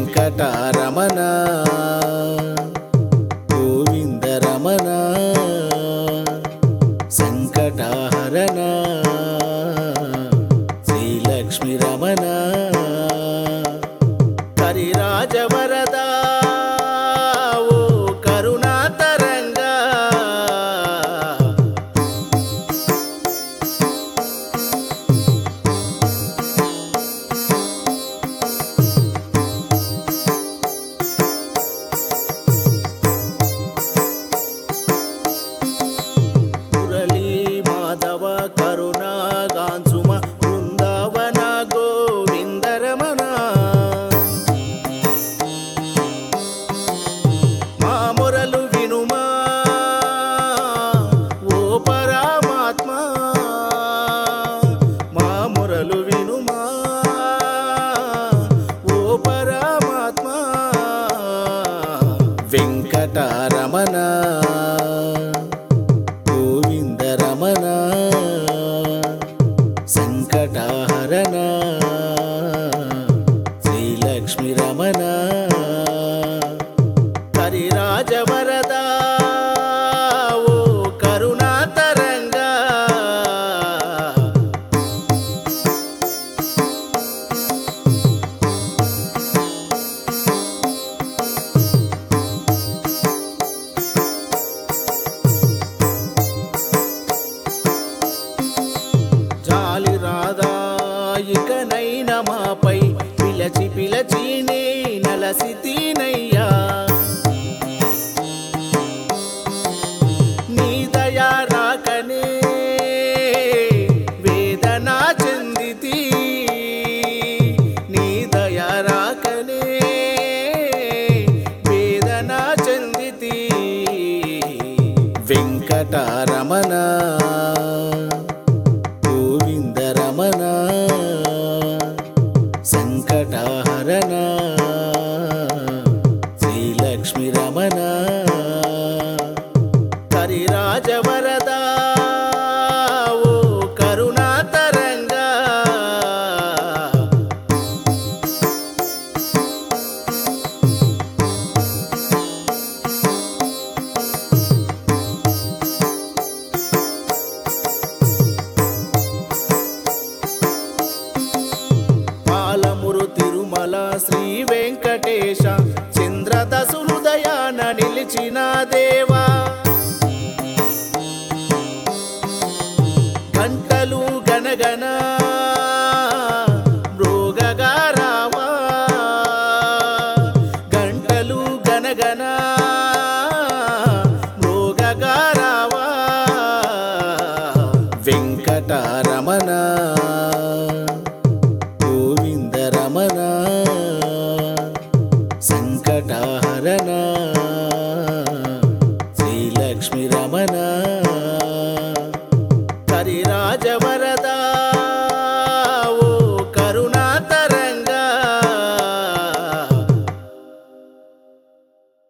వెంకటరమణ గోవిందరమణ సంకటహరణ శ్రీలక్ష్మి రమణ కరిరాజవరద ఓ కరుణాతరంగా మురళీ మాధవ కరుణా గాంచుమ బృందావన గోవిందరమణ మా మొరలు వినుమా ఓ పరమాత్మ మా మొరలు వినుమా ఓ పరమాత్మ వెంకటరమణ గోవిందరమణ సంకటహరణ శ్రీలక్ష్మి రమణ హరిరాజవరద ఓ కరుణాతరంగా జాలి రాదా ఇకనైన మాపై పిలచి పిలచి నే నలసితీనయ్యా నీ దయా రాకనే వేదన చెందితి నీ దయా రాకనే వేదన చెందితి వెంకటరమణ గోవిందరమణ సంకటహరణ శ్రీలక్ష్మి రమణ హరిరాజవరద ఓ కరుణాతరంగా పాలమురు తిరుమల శ్రీ వెంకటేశ చంద్రదసుహృదయాన నిలిచిన దేవా గంటలు గనగన మృగగా రావా గంటలు గనగన మృగగా రావా వెంకటరమణ గోవిందరమణ సంకటహరణ శ్రీలక్ష్మి రమణ